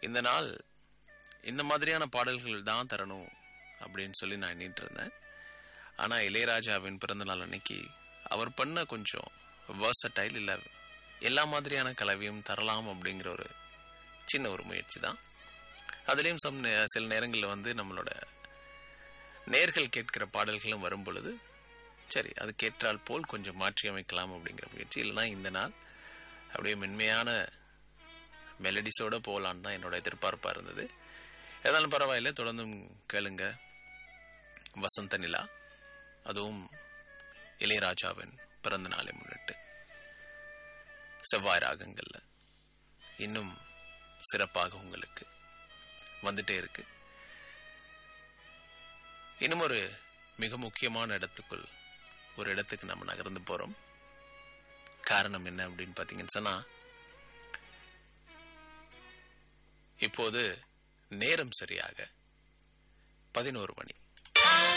இந்த நாள் இந்த மாதிரியான பாடல்கள் தான் தரணும் அப்படின்னு சொல்லி நான் எண்ணிட்டு இருந்தேன் ஆனால் இளையராஜாவின் பிறந்தநாள் அன்னைக்கு அவர் பண்ண கொஞ்சம் வேர்சடைல் இல்லை எல்லா மாதிரியான கலவையும் தரலாம் அப்படிங்கிற ஒரு சின்ன ஒரு முயற்சி தான் அதுலேயும் சம் நே- சில நேரங்களில் வந்து நம்மளோட நேர்கள் கேட்கிற பாடல்களும் வரும் பொழுது சரி அது கேட்டால் போல் கொஞ்சம் மாற்றி அமைக்கலாம் அப்படிங்கிற முயற்சி இல்லைன்னா இந்த நாள் அப்படியே மென்மையான மெலடிஸோட போகலான்னு தான் என்னோட எதிர்பார்ப்பாக இருந்தது எதாலும் பரவாயில்ல தொடர்ந்தும் கேளுங்க வசந்த நிலா அதுவும் இளையராஜாவின் பிறந்த நாளை முன்னிட்டு செவ்வாய் ராகங்கள்ல இன்னும் சிறப்பாக உங்களுக்கு வந்துட்டே இருக்கு இன்னும் ஒரு மிக முக்கியமான இடத்துக்குள் ஒரு இடத்துக்கு நம்ம நகர்ந்து போறோம் காரணம் என்ன அப்படின்னு பார்த்தீங்கன்னு சொன்னா இப்போது நேரம் சரியாக பதினோரு மணி